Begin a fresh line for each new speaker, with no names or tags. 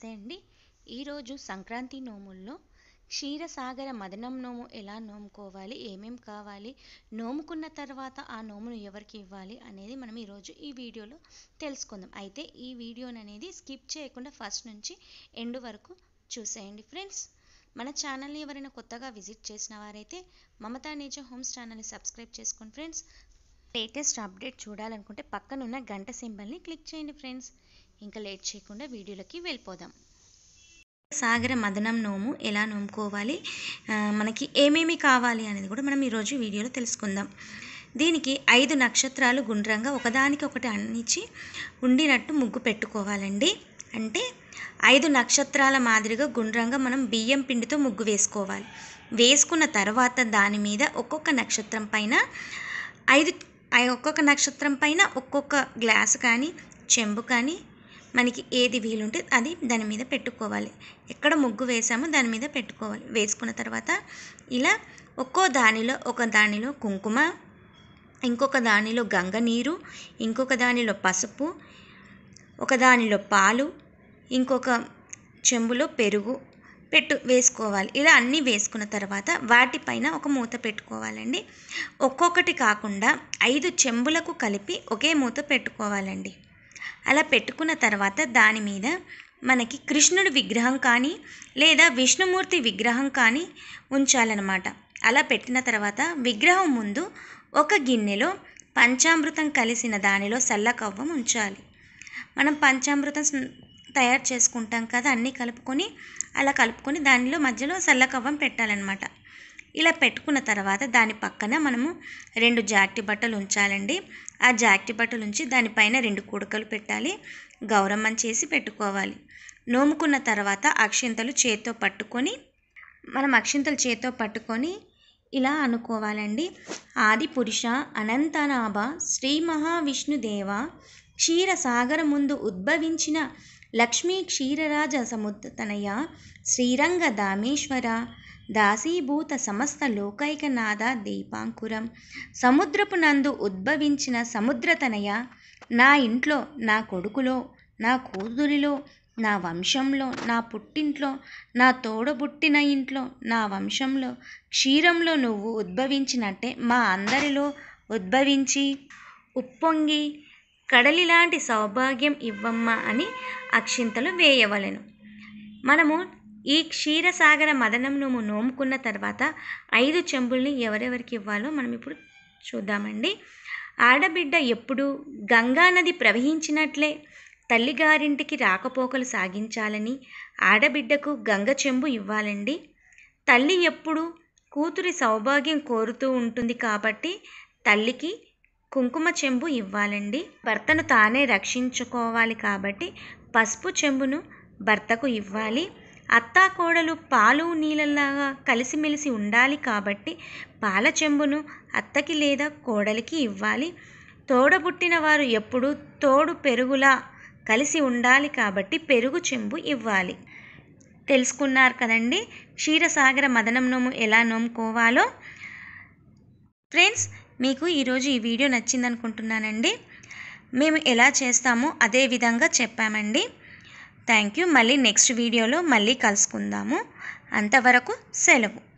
నమస్తే అండి ఈరోజు సంక్రాంతి నోముల్లో క్షీరసాగర మదనం నోము ఎలా నోముకోవాలి ఏమేం కావాలి నోముకున్న తర్వాత ఆ నోమును ఎవరికి ఇవ్వాలి అనేది మనం ఈరోజు ఈ వీడియోలో తెలుసుకుందాం అయితే ఈ వీడియోని అనేది స్కిప్ చేయకుండా ఫస్ట్ నుంచి ఎండ్ వరకు చూసేయండి ఫ్రెండ్స్ మన ఛానల్ని ఎవరైనా కొత్తగా విజిట్ చేసిన వారైతే మమతా నేచర్ హోమ్స్ ఛానల్ని సబ్స్క్రైబ్ చేసుకోండి ఫ్రెండ్స్ లేటెస్ట్ అప్డేట్ చూడాలనుకుంటే పక్కనున్న గంట సింబల్ని క్లిక్ చేయండి ఫ్రెండ్స్ ఇంకా లేట్ చేయకుండా వీడియోలోకి వెళ్ళిపోదాం సాగర మదనం నోము ఎలా నోముకోవాలి ఆ, మనకి ఏమేమి కావాలి అనేది కూడా మనం ఈరోజు వీడియోలో తెలుసుకుందాం దీనికి ఐదు నక్షత్రాలు గుండ్రంగా ఒకదానికి ఒకటి అన్నిచ్చి ఉండినట్టు ముగ్గు పెట్టుకోవాలండి అంటే ఐదు నక్షత్రాల మాదిరిగా గుండ్రంగా మనం బియ్యం పిండితో ముగ్గు వేసుకోవాలి వేసుకున్న తర్వాత దాని మీద ఒక్కొక్క నక్షత్రం పైన ఐదు ఐ- ఒక్కొక్క నక్షత్రం పైన ఒక్కొక్క గ్లాసు కానీ చెంబు కానీ మనకి ఏది వీలుంటే అది దాని మీద పెట్టుకోవాలి ఎక్కడ ముగ్గు వేసామో దాని మీద పెట్టుకోవాలి వేసుకున్న తర్వాత ఇలా ఒక్కో దానిలో ఒక దానిలో కుంకుమ ఇంకొక దానిలో గంగ నీరు ఇంకొక దానిలో పసుపు ఒక దానిలో పాలు ఇంకొక చెంబులో పెరుగు పెట్టు వేసుకోవాలి ఇలా అన్నీ వేసుకున్న తర్వాత వాటిపైన ఒక మూత పెట్టుకోవాలండి ఒక్కొక్కటి కాకుండా ఐదు చెంబులకు కలిపి ఒకే మూత పెట్టుకోవాలండి అలా పెట్టుకున్న తర్వాత దాని మీద మనకి కృష్ణుడి విగ్రహం కానీ లేదా విష్ణుమూర్తి విగ్రహం కానీ ఉంచాలన్నమాట అలా పెట్టిన తర్వాత విగ్రహం ముందు ఒక గిన్నెలో పంచామృతం కలిసిన దానిలో సల్లకవ్వం ఉంచాలి మనం పంచామృతం స్- తయారు చేసుకుంటాం కదా అన్నీ కలుపుకొని అలా కలుపుకొని దానిలో మధ్యలో సల్లకవ్వం పెట్టాలన్నమాట ఇలా పెట్టుకున్న తర్వాత దాని పక్కన మనము రెండు జాకెట్ బట్టలు ఉంచాలండి ఆ జాకెట్ బట్టలు ఉంచి దానిపైన రెండు కుడకలు పెట్టాలి గౌరమ్మని చేసి పెట్టుకోవాలి నోముకున్న తర్వాత అక్షింతలు చేత్తో పట్టుకొని మనం అక్షింతలు చేత్తో పట్టుకొని ఇలా అనుకోవాలండి ఆది పురుష అనంతనాభ శ్రీ మహావిష్ణుదేవ క్షీరసాగర ముందు ఉద్భవించిన లక్ష్మీ క్షీరరాజ సముద్రతనయ శ్రీరంగ దామేశ్వర దాసీభూత సమస్త లోకైకనాథ దీపాంకురం సముద్రపు నందు ఉద్భవించిన సముద్రతనయ నా ఇంట్లో నా కొడుకులో నా కూతురిలో నా వంశంలో నా పుట్టింట్లో నా తోడబుట్టిన ఇంట్లో నా వంశంలో క్షీరంలో నువ్వు ఉద్భవించినట్టే మా అందరిలో ఉద్భవించి ఉప్పొంగి కడలిలాంటి సౌభాగ్యం ఇవ్వమ్మా అని అక్షింతలు వేయవలెను మనము ఈ క్షీరసాగర మదనం నువ్వు నోముకున్న తర్వాత ఐదు చెంబుల్ని ఎవరెవరికి ఇవ్వాలో మనం ఇప్పుడు చూద్దామండి ఆడబిడ్డ ఎప్పుడు గంగానది ప్రవహించినట్లే తల్లిగారింటికి రాకపోకలు సాగించాలని ఆడబిడ్డకు గంగ చెంబు ఇవ్వాలండి తల్లి ఎప్పుడు కూతురి సౌభాగ్యం కోరుతూ ఉంటుంది కాబట్టి తల్లికి కుంకుమ చెంబు ఇవ్వాలండి భర్తను తానే రక్షించుకోవాలి కాబట్టి పసుపు చెంబును భర్తకు ఇవ్వాలి అత్తా కోడలు పాలు నీళ్ళలాగా కలిసిమెలిసి ఉండాలి కాబట్టి పాల చెంబును అత్తకి లేదా కోడలికి ఇవ్వాలి తోడబుట్టిన వారు ఎప్పుడూ తోడు పెరుగులా కలిసి ఉండాలి కాబట్టి పెరుగు చెంబు ఇవ్వాలి తెలుసుకున్నారు కదండి క్షీరసాగర మదనం నోము ఎలా నోముకోవాలో ఫ్రెండ్స్ మీకు ఈరోజు ఈ వీడియో నచ్చింది అనుకుంటున్నానండి మేము ఎలా చేస్తామో అదే విధంగా చెప్పామండి థ్యాంక్ యూ మళ్ళీ నెక్స్ట్ వీడియోలో మళ్ళీ కలుసుకుందాము అంతవరకు సెలవు